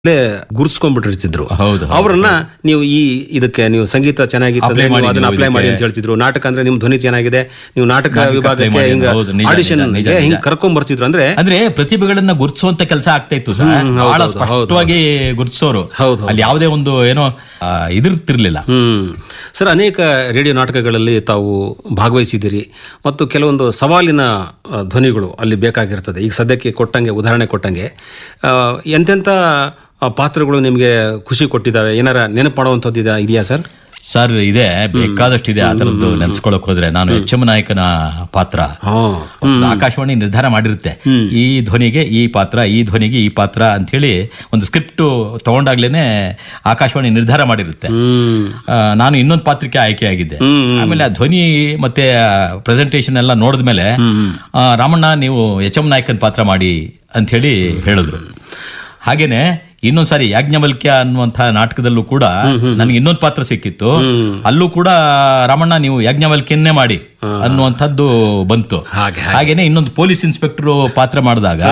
ಗುರ್ಸ್ಕೊಂಡ್ಬಿಟ್ಟಿರ್ತಿದ್ರು ಹೌದು, ಹೌದು. ಅವರನ್ನ ನೀವು ಈ ಇದಕ್ಕೆ ನೀವು ಸಂಗೀತ ಚೆನ್ನಾಗಿತ್ತು Apply ಮಾಡಿ ಅದನ್ನ ನೀವು ಅಪ್ಲೈ ಮಾಡಿ ಇದಕ್ಕೆ. ಅಂತ ಹೇಳ್ತಿದ್ರು ನಾಟಕ ಅಂದ್ರೆ ನಿಮ್ ಧ್ವನಿ ಚೆನ್ನಾಗಿದೆ ನೀವು ನಾಟಕ ನಾಟಕ apply ವಿಭಾಗಕ್ಕೆ ಮಾಡಿ. ಹಿಂಗ ಹೌದು, ನಿಜ, ಆಡಿಷನ್ ನಿಜ, ನಿಜ, ಹಿಂಗ್ ನಿಜ. ಕರ್ಕೊಂಡ್ ಬರ್ತಿದ್ರು ಅಂದ್ರೆ ಅಂದ್ರೆ ಪ್ರತಿಭೆಗಳನ್ನ ಗುರುತಿಸುವಂತ ಕೆಲಸ ಆಗ್ತಾ ಇತ್ತು ಸರ್ ಹ್ಮ್, ಹೌದು, ಬಹಳ ಹೌದು, ಹೌದು, ಸ್ಪಷ್ಟವಾಗಿ ಗುರುತಿಸೋರು ಹೌದು, ಹೌದು. ಅಲ್ಲಿ ಯಾವುದೇ ಒಂದು ಏನೋ ಆ, ಇದಿರ್ತಿರ್ಲಿಲ್ಲ ಹ್ಮ್ ಸರ್ ಅನೇಕ ರೇಡಿಯೋ ನಾಟಕಗಳಲ್ಲಿ ತಾವು ಭಾಗವಹಿಸಿದ್ದೀರಿ ಮತ್ತು ಕೆಲವೊಂದು ಸವಾಲಿನ ಆ, ಧ್ವನಿಗಳು ಅಲ್ಲಿ ಬೇಕಾಗಿರ್ತದೆ ಈಗ ಸದ್ಯಕ್ಕೆ ಕೊಟ್ಟಂಗೆ ಉದಾಹರಣೆ ಕೊಟ್ಟಂಗೆ ಆ, ಎಂತೆಂಥ ಆ, ಪಾತ್ರಗಳು ನಿಮಗೆ ಖುಷಿ ಕೊಟ್ಟಿದ್ದಾವೆ ಏನಾರ ನೆನಪು ಮಾಡುವಂಥದ್ದು ಇದೆಯಾ- ಇದೆಯಾ ಸರ್ ಸರ್ ಇದೆ ಬೇಕಾದಷ್ಟಿದೆ ಆ ತರದ್ದು ನೆನ್ಸ್ಕೊಳಕ್ ಹೋದ್ರೆ ನಾನು ಎಚ್ ಎಂ ನಾಯಕನ ಪಾತ್ರ ಹಾಂ ಒಂದು ಆಕಾಶವಾಣಿ ನಿರ್ಧಾರ ಮಾಡಿರುತ್ತೆ ಈ ಧ್ವನಿಗೆ ಈ ಪಾತ್ರ ಈ ಧ್ವನಿಗೆ ಈ ಪಾತ್ರ ಅಂತ ಹೇಳಿ ಒಂದು ಸ್ಕ್ರಿಪ್ಟ್ ತಗೊಂಡಾಗ್ಲೇನೆ ಆಕಾಶವಾಣಿ ನಿರ್ಧಾರ ಮಾಡಿರುತ್ತೆ ಹ್ಮ್ ಆ, ನಾನು ಇನ್ನೊಂದು ಪಾತ್ರಕ್ಕೆ ಆಯ್ಕೆಯಾಗಿದ್ದೆ ಆಮೇಲೆ ಆ ಧ್ವನಿ ಮತ್ತೆ ಪ್ರೆಸೆಂಟೇಶನ್ ಎಲ್ಲ ನೋಡಿದ್ಮೇಲೆ ಆ, ರಾಮಣ್ಣ ನೀವು ಎಚ್ ಎಂ ನಾಯಕನ್ ಪಾತ್ರ ಮಾಡಿ ಅಂತ ಹೇಳಿ ಹೇಳಿದ್ರು ಹಾಗೇನೆ ಇನ್ನೊಂದ್ಸಾರಿ ಯಾಜ್ಞವಲ್ಕ್ಯ ಅನ್ನುವಂಥ ನಾಟಕದಲ್ಲೂ ಕೂಡ ನನಗೆ ಇನ್ನೊಂದು ಪಾತ್ರ ಸಿಕ್ಕಿತ್ತು ಅಲ್ಲೂ ಕೂಡ ರಾಮಣ್ಣ ನೀವು ಯಾಜ್ಞವಲ್ಕ್ಯನ್ನೇ ಮಾಡಿ ಅನ್ನುವಂಥದ್ದು ಬಂತು ಹಾಗೆ ಹಾಗೇನೆ ಇನ್ನೊಂದು ಪೊಲೀಸ್ ಇನ್ಸ್ಪೆಕ್ಟರ್ ಪಾತ್ರ ಮಾಡಿದಾಗ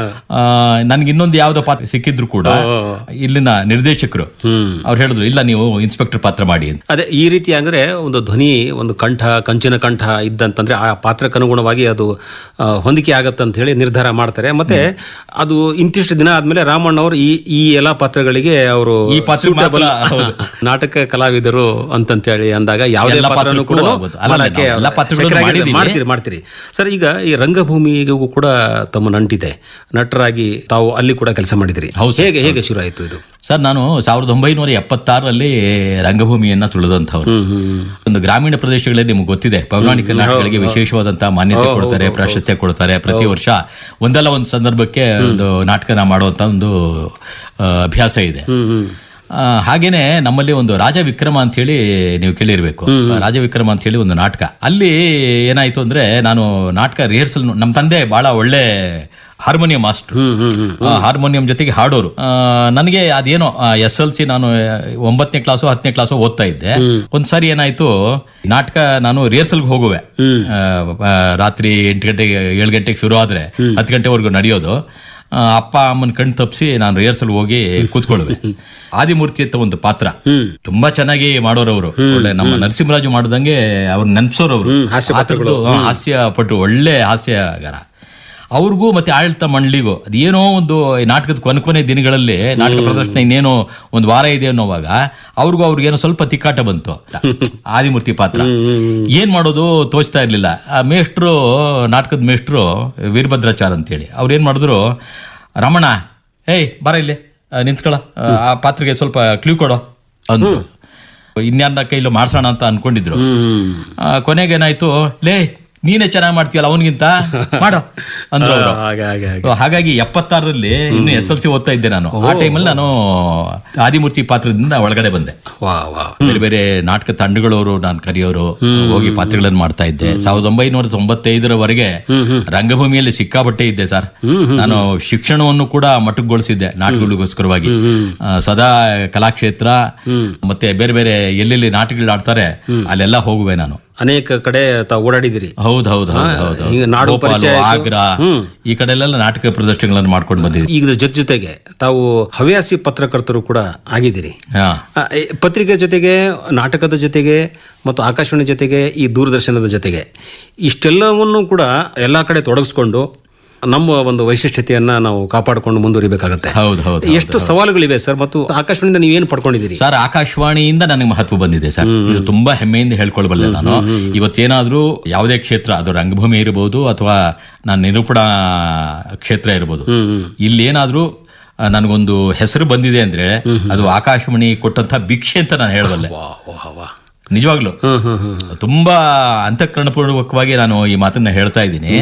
ನನ್ಗೆ ಇನ್ನೊಂದು ಯಾವ್ದೋ ಪಾತ್ರ ಸಿಕ್ಕಿದ್ರು ಕೂಡ ಇಲ್ಲಿನ ನಿರ್ದೇಶಕರು ಹ್ಮ್ ಅವ್ರು ಹೇಳಿದ್ರು ಇಲ್ಲ ನೀವು ಇನ್ಸ್ಪೆಕ್ಟರ್ ಪಾತ್ರ ಮಾಡಿ ಅಂತ ಅದೇ ಈ ರೀತಿ ಅಂದ್ರೆ ಒಂದು ಧ್ವನಿ ಒಂದು ಕಂಠ ಕಂಚಿನ ಕಂಠ ಇದ್ದಂತಂದ್ರೆ ಆ ಪಾತ್ರಕ್ಕೆ ಅನುಗುಣವಾಗಿ ಅದು ಆ, ಹೊಂದಿಕೆ ಆಗತ್ತಂತ ಹೇಳಿ ನಿರ್ಧಾರ ಮಾಡ್ತಾರೆ ಮತ್ತೆ ಅದು ಇಂತಿಷ್ಟು ದಿನ ಆದ್ಮೇಲೆ ರಾಮಣ್ಣ ಅವರು ಈ ಈ ಎಲ್ಲಾ ಪಾತ್ರಗಳಿಗೆ ಅವರು ಈ ಪಾತ್ರ suitable ಮಾತ್ರ, ಹೌದು. ನಾಟಕ ಕಲಾವಿದರು ಅಂತಂತೇಳಿ ಅಂದಾಗ ಯಾವುದೇ ಎಲ್ಲ ಪಾತ್ರನೂ ಪಾತ್ರಕ್ಕೂ ಕೂಡ ಆಗ್ಬೋದು. ಅಲ್ಲ, ಅಲ್ಲ, ಮಾಡಕ್ಕೆ ನಾವು ಎಲ್ಲ ಪಾತ್ರಗಳನ್ನು ಶಕ್ಯರಾಗಿದೆ. ಮಾಡಿದ್ದೀವಿ. ಮಾಡ್ತೀರಿ ಮಾಡ್ತೀರಿ ಸರ್ ಈಗ ಈ ರಂಗಭೂಮಿಗೂ ಕೂಡ ತಮ್ಮ ನಂಟಿದೆ ನಟರಾಗಿ ತಾವು ಅಲ್ಲಿ ಕೂಡ ಕೆಲಸ ಮಾಡಿದಿರಿ ಹೌದು ಹೇಗೆ ಹೇಗೆ ಶುರು ಆಯ್ತು ಇದು ಸರ್ ನಾನು ಸಾವಿರದ ಒಂಬೈನೂರ ಎಪ್ಪತ್ತಾರರಲ್ಲಿ ರಂಗಭೂಮಿಯನ್ನ ತುಳಿದಂಥವ್ರು ಹ್ಮ್ ಹ್ಮ್ ಒಂದು ಗ್ರಾಮೀಣ ಪ್ರದೇಶಗಳಲ್ಲಿ ನಿಮ್ಗೆ ಗೊತ್ತಿದೆ ಪೌರಾಣಿಕ ನಾಟಕಗಳಿಗೆ ವಿಶೇಷವಾದಂತಹ ಮಾನ್ಯತೆ ಕೊಡ್ತಾರೆ ಪ್ರಾಶಸ್ತ್ಯ ಕೊಡ್ತಾರೆ ಪ್ರತಿ ವರ್ಷ ಒಂದಲ್ಲ ಒಂದು ಸಂದರ್ಭಕ್ಕೆ ಒಂದು ನಾಟಕನ ಮಾಡುವಂತ ಒಂದು ಆ, ಅಭ್ಯಾಸ ಇದೆ ಹ್ಮ್ ಹ್ಮ್ ಆ, ಹಾಗೇನೆ ನಮ್ಮಲ್ಲಿ ಒಂದು ರಾಜ ವಿಕ್ರಮ ಅಂತ ಹೇಳಿ ನೀವು ಕೇಳಿರ್ಬೇಕು ರಾಜ ವಿಕ್ರಮ ಅಂತ ಹೇಳಿ ಒಂದು ನಾಟಕ ಅಲ್ಲಿ ಏನಾಯ್ತು ಅಂದ್ರೆ ನಾನು ನಾಟಕ ರಿಹರ್ಸಲ್ ನಮ್ಮ ತಂದೆ ಬಹಳ ಒಳ್ಳೆ ಹಾರ್ಮೋನಿಯಂ ಮಾಸ್ಟರ್ ಹ್ಮ್ ಹ್ಮ್ ಹ್ಮ್ ಹಾರ್ಮೋನಿಯಂ ಜೊತೆಗೆ ಹಾಡೋರು ಆ, ನನಗೆ ಅದೇನೋ ಎಸ್ ಎಲ್ ಸಿ ನಾನು ಒಂಬತ್ತನೇ ಕ್ಲಾಸು ಹತ್ತನೇ ಕ್ಲಾಸು ಓದ್ತಾ ಇದ್ದೆ ಒಂದ್ಸಾರಿ ಏನಾಯ್ತು ನಾಟಕ ನಾನು ರಿಹರ್ಸಲ್ಗೆ ಹೋಗುವೆ ಆ, ಆ, ರಾತ್ರಿ ಎಂಟು ಗಂಟೆಗೆ ಏಳು ಗಂಟೆಗೆ ಶುರು ಆದ್ರೆ ಹತ್ತು ಗಂಟೆವರೆಗೂ ನಡೆಯೋದು ಆ, ಅಪ್ಪ ಅಮ್ಮನ ಕಣ್ ತಪ್ಪಿಸಿ ನಾನು ರಿಹರ್ಸಲ್ ಹೋಗಿ ಕೂತ್ಕೊಳ್ಳುವೆ ಆದಿಮೂರ್ತಿ ಅಂತ ಒಂದು ಪಾತ್ರ ಹ್ಮ್. ತುಂಬಾ ಚೆನ್ನಾಗಿ ಮಾಡೋರವರು ಒಳ್ಳೆ ನಮ್ಮ ನರಸಿಂಹರಾಜು ಮಾಡ್ದಂಗೆ ಅವ್ರು ನೆನ್ಸೋರವ್ರು ಹ್ಮ್, ಹಾಸ್ಯ ಆ ಥರದ್ದು, ಹಾ, ಹಾಸ್ಯ ಪಟ್ಟು ಒಳ್ಳೆ ಹಾಸ್ಯಗಾರ ಅವ್ರಿಗೂ ಮತ್ತೆ ಆಡಳಿತ ಮಂಡಳಿಗೂ ಅದೇನೋ ಒಂದು ಈ ನಾಟಕದ ಕೊನೆ ಕೊನೆ ದಿನಗಳಲ್ಲಿ ನಾಟಕ ಪ್ರದರ್ಶನ ಇನ್ನೇನೋ ಒಂದು ವಾರ ಇದೆ ಅನ್ನೋವಾಗ ಅವ್ರಿಗೂ ಅವ್ರಿಗೇನೋ ಸ್ವಲ್ಪ ತಿಕ್ಕಾಟ ಬಂತು ಆದಿಮೂರ್ತಿ ಪಾತ್ರ ಏನ್ ಮಾಡೋದು ತೋಚ್ತಾ ಇರ್ಲಿಲ್ಲ ಆ ಮೇಷ್ಟ್ರು ನಾಟಕದ ಮೇಷ್ಟ್ರು ವೀರಭದ್ರಾಚಾರ್ ಅಂತೇಳಿ ಅವ್ರು ಏನ್ ಮಾಡಿದ್ರು ರಮಣ ಏಯ್ ಬರ ಇಲ್ಲಿ ಆ, ನಿಂತ್ಕೊಳ ಆ ಪಾತ್ರೆಗೆ ಸ್ವಲ್ಪ ಕ್ಲೂ ಕೊಡೋ ಅಂದ್ರು ಇನ್ಯಾರ ಕೈಲೂ ಮಾಡ್ಸೋಣ ಅಂತ ಅನ್ಕೊಂಡಿದ್ರು ಹ್ಮ್ ಆ, ಕೊನೆಗೇನಾಯ್ತು ಲೇ ನೀನೇ ಚೆನ್ನಾಗಿ ಮಾಡ್ತೀಯಲ್ಲ ಅವನಿಗಿಂತ ಮಾಡೋ ಅಂದ್ರು ಅವ್ರು. ಹಾಗೆ ಹಾಗೆ ಹಾಗೆ So, ಹಾಗಾಗಿ ಎಪ್ಪತ್ತಾರರಲ್ಲಿ ಇನ್ನು ಎಸ್ ಎಲ್ ಸಿ ಓದ್ತಾ ಇದ್ದೆ ನಾನು ಆ ಟೈಮಲ್ಲಿ ನಾನು ಆದಿಮೂರ್ತಿ ಪಾತ್ರದಿಂದ ಒಳಗಡೆ ಬಂದೆ ವಾ ವಾ ಬೇರೆ ಬೇರೆ ನಾಟಕ ತಂಡಗಳವರು ನಾನು ಕರೆಯೋರು ಹೋಗಿ ಪಾತ್ರಗಳನ್ನು ಮಾಡ್ತಾ ಇದ್ದೆ ಸಾವಿರದ ಒಂಬೈನೂರ ತೊಂಬತ್ತೈದರವರೆಗೆ ರಂಗಭೂಮಿಯಲ್ಲಿ ಸಿಕ್ಕಾಪಟ್ಟೆ ಇದ್ದೆ ಸರ್ ನಾನು ಶಿಕ್ಷಣವನ್ನು ಕೂಡ ಮಟ್ಟಗೊಳಿಸಿದ್ದೆ ನಾಟಕಗಳಿಗೋಸ್ಕರವಾಗಿ ಆ, ಸದಾ ಕಲಾಕ್ಷೇತ್ರ ಮತ್ತೆ ಬೇರೆ ಬೇರೆ ಎಲ್ಲೆಲ್ಲಿ ನಾಟಕಗಳು ಆಡ್ತಾರೆ ಅಲ್ಲೆಲ್ಲ ಹೋಗುವೆ ನಾನು ಅನೇಕ ಕಡೆ ತಾವು ಓಡಾಡಿದಿರಿ ಹೌದು ಹೌದು ಹೌದು ಹೌದು ಈಗ ನಾಡು ಭೋಪಾಲು, ಪರಿಚಯ ಆಯ್ತು. ಆಗ್ರಾ ಈ ಕಡೆ ಎಲ್ಲ ನಾಟಕ ಪ್ರದರ್ಶನಗಳನ್ನು ಮಾಡ್ಕೊಂಡು ಬಂದಿದ್ದೆ ಈಗ ಜೊತೆ ಜೊತೆಗೆ ತಾವು ಹವ್ಯಾಸಿ ಪತ್ರಕರ್ತರು ಕೂಡ ಆಗಿದ್ದೀರಿ ಹಾ ಆ, ಈ ಪತ್ರಿಕೆ ಜೊತೆಗೆ ನಾಟಕದ ಜೊತೆಗೆ ಮತ್ತು ಆಕಾಶವಾಣಿ ಜೊತೆಗೆ ಈ ದೂರದರ್ಶನದ ಜೊತೆಗೆ ಇಷ್ಟೆಲ್ಲವನ್ನು ಕೂಡ ಎಲ್ಲಾ ಕಡೆ ತೊಡಗಿಸ್ಕೊಂಡು ನಮ್ಮ ಒಂದು ವೈಶಿಷ್ಟ್ಯತೆಯನ್ನ ನಾವು ಕಾಪಾಡಿಕೊಂಡು ಮುಂದುವರಿಬೇಕಾಗತ್ತೆ ಹೌದು ಹೌದು ಎಷ್ಟು ಸವಾಲುಗಳಿವೆ ಸರ್ ಮತ್ತು ಆಕಾಶವಾಣಿಯಿಂದ ನೀವೇನು ಪಡ್ಕೊಂಡಿದ್ದೀರಿ ಸರ್ ಆಕಾಶವಾಣಿಯಿಂದ ನನಗೆ ಮಹತ್ವ ಬಂದಿದೆ ಸರ್ ಇದು ತುಂಬಾ ಹೆಮ್ಮೆಯಿಂದ ಹೇಳ್ಕೊಳ್ಬಲ್ಲೆ ನಾನು ಇವತ್ತೇನಾದ್ರೂ ಯಾವುದೇ ಕ್ಷೇತ್ರ ಅದು ರಂಗಭೂಮಿ ಇರಬಹುದು ಅಥವಾ ನಾನು ನಿರೂಪಣಾ ಕ್ಷೇತ್ರ ಇರಬಹುದು ಇಲ್ಲಿ ಏನಾದ್ರೂ ಆ, ನನಗೊಂದು ಹೆಸರು ಬಂದಿದೆ ಅಂದ್ರೆ ಅದು ಆಕಾಶವಾಣಿ ಕೊಟ್ಟಂತ ಭಿಕ್ಷೆ ಅಂತ ನಾನು ಹೇಳಬಲ್ಲೆ ವಾ ವಾ ವಾ ನಿಜವಾಗ್ಲು ಹ್ಮ್ ಹ್ಮ್ ಹ್ಮ್ ತುಂಬಾ ಅಂತಃಕರಣಪೂರ್ವಕವಾಗಿ ನಾನು ಈ ಮಾತನ್ನ ಹೇಳ್ತಾ ಇದ್ದೀನಿ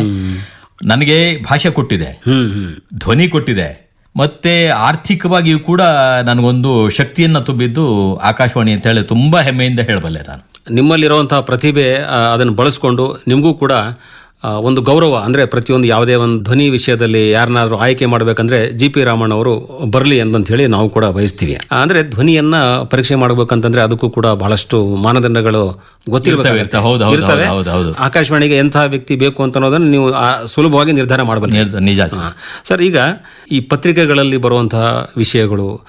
ನನಗೆ ಭಾಷೆ ಕೊಟ್ಟಿದೆ ಹ್ಮ್ ಹ್ಮ್ ಧ್ವನಿ ಕೊಟ್ಟಿದೆ ಮತ್ತೆ ಆರ್ಥಿಕವಾಗಿಯೂ ಕೂಡ ನನಗೊಂದು ಶಕ್ತಿಯನ್ನ ತುಂಬಿದ್ದು ಆಕಾಶವಾಣಿ ಅಂತ ಹೇಳಿ ತುಂಬಾ ಹೆಮ್ಮೆಯಿಂದ ಹೇಳಬಲ್ಲೆ ನಾನು ನಿಮ್ಮಲ್ಲಿರುವಂತಹ ಪ್ರತಿಭೆ ಆ, ಅದನ್ನು ಬಳಸ್ಕೊಂಡು ನಿಮಗೂ ಕೂಡ ಆ, ಒಂದು ಗೌರವ ಅಂದ್ರೆ ಪ್ರತಿಯೊಂದು ಯಾವುದೇ ಒಂದು ಧ್ವನಿ ವಿಷಯದಲ್ಲಿ ಯಾರನ್ನಾದ್ರೂ ಆಯ್ಕೆ ಮಾಡಬೇಕಂದ್ರೆ ಜಿ ಪಿ ರಾಮಣ್ಣ ಅವರು ಬರಲಿ ಅಂತ ಹೇಳಿ ನಾವು ಕೂಡ ಬಯಸ್ತೀವಿ ಅಂದ್ರೆ ಧ್ವನಿಯನ್ನ ಪರೀಕ್ಷೆ ಮಾಡಬೇಕಂತಂದ್ರೆ ಅದಕ್ಕೂ ಕೂಡ ಬಹಳಷ್ಟು ಮಾನದಂಡಗಳು ಗೊತ್ತಿರಬೇಕು ಇರ್ತವೆ, ಹೌದು, ಹೌದು, ಇರ್ತವೆ ಹೌದು, ಹೌದು. ಆಕಾಶವಾಣಿಗೆ ಎಂತಹ ವ್ಯಕ್ತಿ ಬೇಕು ಅಂತ ಅನ್ನೋದನ್ನ ನೀವು ಆ, ಸುಲಭವಾಗಿ ನಿರ್ಧಾರ ಮಾಡಬಲ್ಲ ನಿಜ- ನಿಜ ಸರ್. ಸರ್ ಈಗ ಈ ಪತ್ರಿಕೆಗಳಲ್ಲಿ ಬರುವಂತಹ ವಿಷಯಗಳು